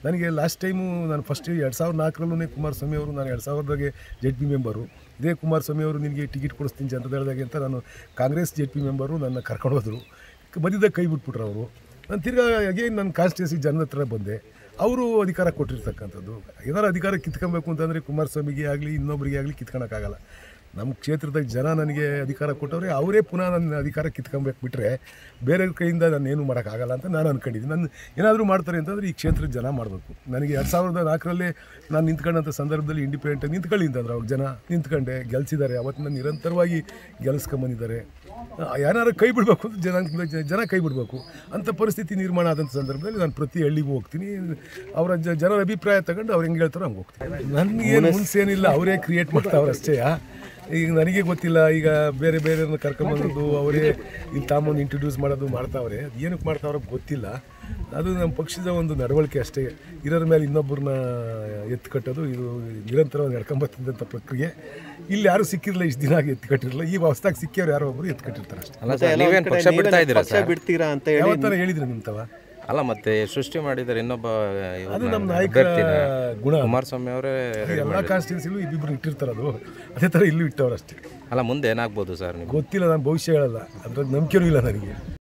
ನನಗೆ last time ನಾನು first ಎರಡು ಸಾವಿರದ ನಾಲ್ಕರಲ್ಲೂ ಕುಮಾರಸ್ವಾಮಿ ಅವರು ನಾನು ಎರಡು ಸಾವಿರದಾಗೆ ಜೆಡ್ ಪಿ ಮೆಂಬರು ಇದೇ ಕುಮಾರಸ್ವಾಮಿ ಅವರು ನಿನಗೆ ಟಿಕೆಟ್ ಕೊಡಿಸ್ತೀನಿ ಜನತಾದಳದಾಗೆ ಅಂತ ನಾನು ಕಾಂಗ್ರೆಸ್ ಜೆಡ್ ಪಿ ಮೆಂಬರು ನನ್ನ ಕರ್ಕೊಂಡು ಹೋದರು ಮಧ್ಯದಾಗ ಕೈ ಬಿಟ್ಬಿಟ್ರು ಅವರು ನಾನು ತಿರ್ಗಾ ಅಗೇನ್ ನನ್ನ ಕಾನ್ಸ್ಟಿಟ್ಯೂನ್ಸಿ ಜನದ ಹತ್ರ ಬಂದೆ ಅವರು ಅಧಿಕಾರ ಕೊಟ್ಟಿರ್ತಕ್ಕಂಥದ್ದು ಏನಾರು ಅಧಿಕಾರ ಕಿತ್ಕೊಬೇಕು ಅಂತಂದರೆ ಕುಮಾರಸ್ವಾಮಿಗೆ ಆಗಲಿ ಇನ್ನೊಬ್ಬರಿಗೆ ಆಗಲಿ ಕಿತ್ಕೊಳಕ್ಕಾಗಲ್ಲ ನಮ್ಮ ಕ್ಷೇತ್ರದಾಗ ಜನ ನನಗೆ ಅಧಿಕಾರ ಕೊಟ್ಟವ್ರೆ ಅವರೇ ಪುನಃ ನನ್ನ ಅಧಿಕಾರ ಕಿತ್ಕೊಬೇಕು ಬಿಟ್ಟರೆ ಬೇರೆಯವ್ರ ಕೈಯಿಂದ ನಾನು ಏನು ಮಾಡೋಕ್ಕಾಗಲ್ಲ ಅಂತ ನಾನು ಅಂದ್ಕೊಂಡಿದ್ದೀನಿ ನಾನು ಏನಾದರೂ ಮಾಡ್ತಾರೆ ಅಂತಂದರೆ ಈ ಕ್ಷೇತ್ರದ ಜನ ಮಾಡಬೇಕು ನನಗೆ ಎರಡು ಸಾವಿರದ ನಾಲ್ಕರಲ್ಲೇ ನಾನು ನಿಂತ್ಕೊಂಡಂಥ ಸಂದರ್ಭದಲ್ಲಿ ಇಂಡಿಪೆಂಡೆಂಟ್ ನಿಂತ್ಕೊಳ್ಳಿ ಅಂತಂದ್ರೆ ಅವ್ರು ಜನ ನಿಂತ್ಕೊಂಡೆ ಗೆಲ್ಸಿದ್ದಾರೆ ಅವತ್ತಿನ ನಿರಂತರವಾಗಿ ಗೆಲ್ಸ್ಕೊಂಬಂದಿದ್ದಾರೆ ಯಾರು ಕೈ ಬಿಡಬೇಕು ಅಂತ ಜನ ಜನ ಕೈ ಬಿಡಬೇಕು ಅಂಥ ಪರಿಸ್ಥಿತಿ ನಿರ್ಮಾಣ ಆದಂಥ ಸಂದರ್ಭದಲ್ಲಿ ನಾನು ಪ್ರತಿ ಹಳ್ಳಿಗೂ ಹೋಗ್ತೀನಿ ಅವರ ಜ- ಜನರ ಅಭಿಪ್ರಾಯ ತಗೊಂಡು ಅವ್ರು ಹೆಂಗೆ ಹೇಳ್ತಾರೋ ಹಂಗೆ ಹೋಗ್ತೀನಿ ನನಗೇನು ಮುನ್ಸೆ ಏನಿಲ್ಲ ಅವರೇ ಕ್ರಿಯೇಟ್ ಮಾಡ್ತಾವ್ರು ಅಷ್ಟೇ ಈಗ ನನಗೆ ಗೊತ್ತಿಲ್ಲ ಈಗ ಬೇರೆ ಬೇರೆಯವ್ರನ್ನ ಕರ್ಕೊಂಬಂದು ಅವರೇ ಇಲ್ಲಿ ತಾಂಬಂದು ಇಂಟ್ರೊಡ್ಯೂಸ್ ಮಾಡೋದು ಮಾಡ್ತಾವ್ರೆ ಅದು ಏನಕ್ಕೆ ಮಾಡ್ತಾವ್ರೆ ಗೊತ್ತಿಲ್ಲ ಅದು ನಮ್ಮ ಪಕ್ಷದ ಒಂದು ನಡವಳಿಕೆ ಅಷ್ಟೇ ಇರೋರ ಮೇಲೆ ಇನ್ನೊಬ್ಬರನ್ನ ಎತ್ತು ಕಟ್ಟೋದು ಇದು ನಿರಂತರವಾಗಿ ನಡ್ಕೊಂಬತ್ತಿದ್ದಂಥ ಪ್ರಕ್ರಿಯೆ ಇಲ್ಲಿ ಯಾರು ಸಿಕ್ಕಿರಲಿಲ್ಲ ಇಷ್ಟು ದಿನ ಆಗಿ ಎತ್ತು ಕಟ್ಟಿರಲಿಲ್ಲ ಈ ಹೊಸ್ದಾಗಿ ಸಿಕ್ಕಿಯವ್ರು ಯಾರೋ ಒಬ್ಬರು ಎತ್ತು ಕಟ್ಟಿರ್ತಾರೆ ಅಷ್ಟೇ ಅಲ್ಲ ಸರ್ ನೀವೇನು ಪಕ್ಷ ಬಿಡ್ತಾ ಇದ್ದೀರಾ ಪಕ್ಷ ಸರ್ ಬಿಡ್ತೀರಾ ಅಂತ ಹೇಳಿ ಯಾವತ್ತಾರ ಹೇಳಿದ್ರೆ ನಿಮ್ತವ ಅಲ್ಲ ಮತ್ತೆ ಸೃಷ್ಟಿ ಮಾಡಿದರೆ ಇನ್ನೊಬ್ಬ ಅದು ಇವ್ರನ್ನ ನಮ್ಮ ನಾಯಕರ ಅಭ್ಯರ್ಥಿನ ಗುಣ ಕುಮಾರಸ್ವಾಮಿ ಅವರೇ ಎಲ್ಲ ಕಾನ್ಸ್ಟಿಟ್ಯೂನ್ಸಿಲೂ ಇಬ್ಬಿಬ್ರು ಇಟ್ಟಿರ್ತಾರೆ ಅದು ಅದೇ ಥರ ಇಲ್ಲೂ ಇಟ್ಟವ್ರು ಅಷ್ಟೇ ಅಲ್ಲ ಮುಂದೆ ಏನಾಗ್ಬೋದು ಸರ್ ನೀವು ಗೊತ್ತಿಲ್ಲ ನಾನು ಭವಿಷ್ಯ ಹೇಳಲ್ಲ ಅದ್ರಲ್ಲಿ ನಂಬಿಕೆನೂ ಇಲ್ಲ ನನಗೆ